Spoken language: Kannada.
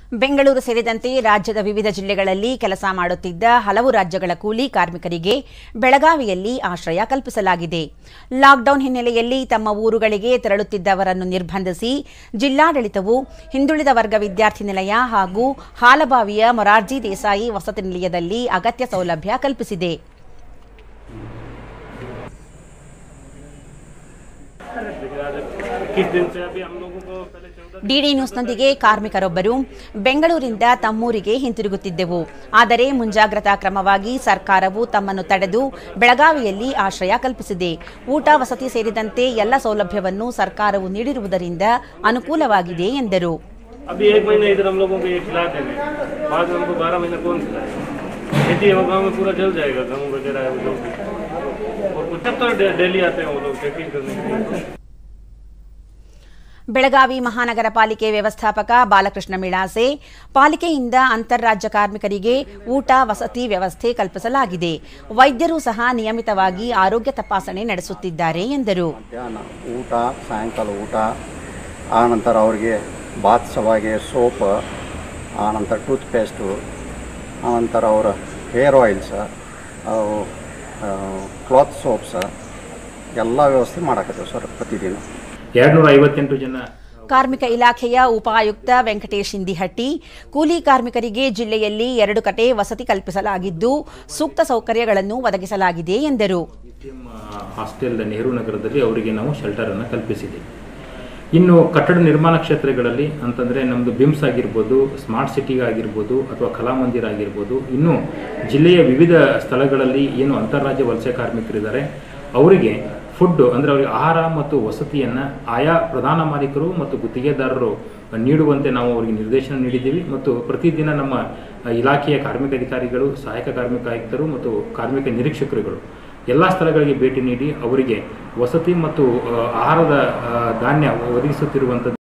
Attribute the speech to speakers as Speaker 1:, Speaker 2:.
Speaker 1: ಬೆಂಗಳೂರು ಸೇರಿದಂತೆ ರಾಜ್ಯದ ವಿವಿಧ ಜಿಲ್ಲೆಗಳಲ್ಲಿ ಕೆಲಸ ಮಾಡುತ್ತಿದ್ದ ಹಲವು ರಾಜ್ಯಗಳ ಕೂಲಿ ಕಾರ್ಮಿಕರಿಗೆ ಬೆಳಗಾವಿಯಲ್ಲಿ ಆಶ್ರಯ ಕಲ್ಪಿಸಲಾಗಿದೆ ಲಾಕ್ಡೌನ್ ಹಿನ್ನೆಲೆಯಲ್ಲಿ ತಮ್ಮ ಊರುಗಳಿಗೆ ತೆರಳುತ್ತಿದ್ದವರನ್ನು ನಿರ್ಬಂಧಿಸಿ ಜಿಲ್ಲಾಡಳಿತವು ಹಿಂದುಳಿದ ವರ್ಗ ವಿದ್ಯಾರ್ಥಿ ನಿಲಯ ಹಾಗೂ ಹಾಲಬಾವಿಯ ಮೊರಾರ್ಜಿ ದೇಸಾಯಿ ವಸತಿ ನಿಲಯದಲ್ಲಿ ಅಗತ್ಯ ಸೌಲಭ್ಯ ಕಲ್ಪಿಸಿದೆ
Speaker 2: किस दिन से अभी हम लोगों को पहले चौदह
Speaker 1: ಡಿಡಿ ನ್ಯೂಸ್ನೊಂದಿಗೆ ಕಾರ್ಮಿಕರೊಬ್ಬರು ಬೆಂಗಳೂರಿಂದ ತಮ್ಮೂರಿಗೆ ಹಿಂತಿರುಗುತ್ತಿದ್ದೆವು ಆದರೆ ಮುಂಜಾಗ್ರತಾ ಕ್ರಮವಾಗಿ ಸರ್ಕಾರವು ತಮ್ಮನ್ನು ತಡೆದು ಬೆಳಗಾವಿಯಲ್ಲಿ ಆಶ್ರಯ ಕಲ್ಪಿಸಿದೆ ಊಟ ವಸತಿ ಸೇರಿದಂತೆ ಎಲ್ಲ ಸೌಲಭ್ಯವನ್ನು ಸರ್ಕಾರವು ನೀಡಿರುವುದರಿಂದ ಅನುಕೂಲವಾಗಿದೆ ಎಂದರು
Speaker 2: अभी एक महीना इधर हम लोगों को ये खिलाते हैं बाद में हमको बारह महीना कौन खिलाएगा खेती है वो गाँव में पूरा जल जाएगा गेहूँ वगैरह है वो लोग और कुछ तब तो डे- डेली आते हैं वो लोग खेती करने के लिए
Speaker 1: ಬೆಳಗಾವಿ ಮಹಾನಗರ ಪಾಲಿಕೆ ವ್ಯವಸ್ಥಾಪಕ ಬಾಲಕೃಷ್ಣ ಮಿಳಾಸೆ ಪಾಲಿಕೆಯಿಂದ ಅಂತಾರಾಜ್ಯ ಕಾರ್ಮಿಕರಿಗೆ ಊಟ ವಸತಿ ವ್ಯವಸ್ಥೆ ಕಲ್ಪಿಸಲಾಗಿದೆ ವೈದ್ಯರು ಸಹ ನಿಯಮಿತವಾಗಿ ಆರೋಗ್ಯ ತಪಾಸಣೆ ನಡೆಸುತ್ತಿದ್ದಾರೆ ಎಂದರು
Speaker 3: ಮಧ್ಯಾಹ್ನ ಊಟ ಸಾಯಂಕಾಲ ಊಟ ಆನಂತರ ಅವ್ರಿಗೆ ಬಾತ್ ಸವಾಗೆ ಸೋಪ್ ಆನಂತರ ಟೂತ್ ಪೇಸ್ಟು ಆನಂತರ ಅವರ ಹೇರ್ ಆಯಿಲ್ಸ ಕ್ಲಾತ್ ಸೋಪ್ಸ ಎಲ್ಲ ವ್ಯವಸ್ಥೆ ಮಾಡಕತ್ತೇವೆ ಸರ್ ಪ್ರತಿದಿನ
Speaker 4: ಎರಡ್ನೂರ ಐವತ್ತೆಂಟು ಜನ
Speaker 1: ಕಾರ್ಮಿಕ ಇಲಾಖೆಯ ಉಪಾಯುಕ್ತ ವೆಂಕಟೇಶ್ ಇಂದಿಹಟ್ಟಿ ಕೂಲಿ ಕಾರ್ಮಿಕರಿಗೆ ಜಿಲ್ಲೆಯಲ್ಲಿ ಎರಡು ಕಡೆ ವಸತಿ ಕಲ್ಪಿಸಲಾಗಿದ್ದು ಸೂಕ್ತ ಸೌಕರ್ಯಗಳನ್ನು ಒದಗಿಸಲಾಗಿದೆ ಎಂದರು
Speaker 4: BCM ಹಾಸ್ಟೆಲ್ ನೆಹರು ನಗರದಲ್ಲಿ ಅವರಿಗೆ ನಾವು ಶೆಲ್ಟರನ್ನು ಕಲ್ಪಿಸಿದ್ದೀವಿ ಇನ್ನು ಕಟ್ಟಡ ನಿರ್ಮಾಣ ಕ್ಷೇತ್ರಗಳಲ್ಲಿ ಅಂತಂದರೆ ನಮ್ಮದು ಬಿಮ್ಸ್ ಆಗಿರ್ಬೋದು ಸ್ಮಾರ್ಟ್ ಸಿಟಿ ಆಗಿರ್ಬೋದು ಅಥವಾ ಕಲಾಮಂದಿರ ಆಗಿರ್ಬೋದು ಇನ್ನು ಜಿಲ್ಲೆಯ ವಿವಿಧ ಸ್ಥಳಗಳಲ್ಲಿ ಏನು ಅಂತಾರಾಜ್ಯ ವಲಸೆ ಕಾರ್ಮಿಕರಿದ್ದಾರೆ ಅವರಿಗೆ ಫುಡ್ ಅಂದರೆ ಅವರಿಗೆ ಆಹಾರ ಮತ್ತು ವಸತಿಯನ್ನು ಆಯಾ ಪ್ರಧಾನ ಮಾಲೀಕರು ಮತ್ತು ಗುತ್ತಿಗೆದಾರರು ನೀಡುವಂತೆ ನಾವು ಅವರಿಗೆ ನಿರ್ದೇಶನ ನೀಡಿದ್ದೀವಿ ಮತ್ತು ಪ್ರತಿದಿನ ನಮ್ಮ ಇಲಾಖೆಯ ಕಾರ್ಮಿಕ ಅಧಿಕಾರಿಗಳು ಸಹಾಯಕ ಕಾರ್ಮಿಕ ಆಯುಕ್ತರು ಮತ್ತು ಕಾರ್ಮಿಕ ನಿರೀಕ್ಷಕರುಗಳು ಎಲ್ಲ ಸ್ಥಳಗಳಿಗೆ ಭೇಟಿ ನೀಡಿ ಅವರಿಗೆ ವಸತಿ ಮತ್ತು ಆ, ಆಹಾರದ ಆ, ಧಾನ್ಯ ಒದಗಿಸುತ್ತಿರುವಂಥದ್ದು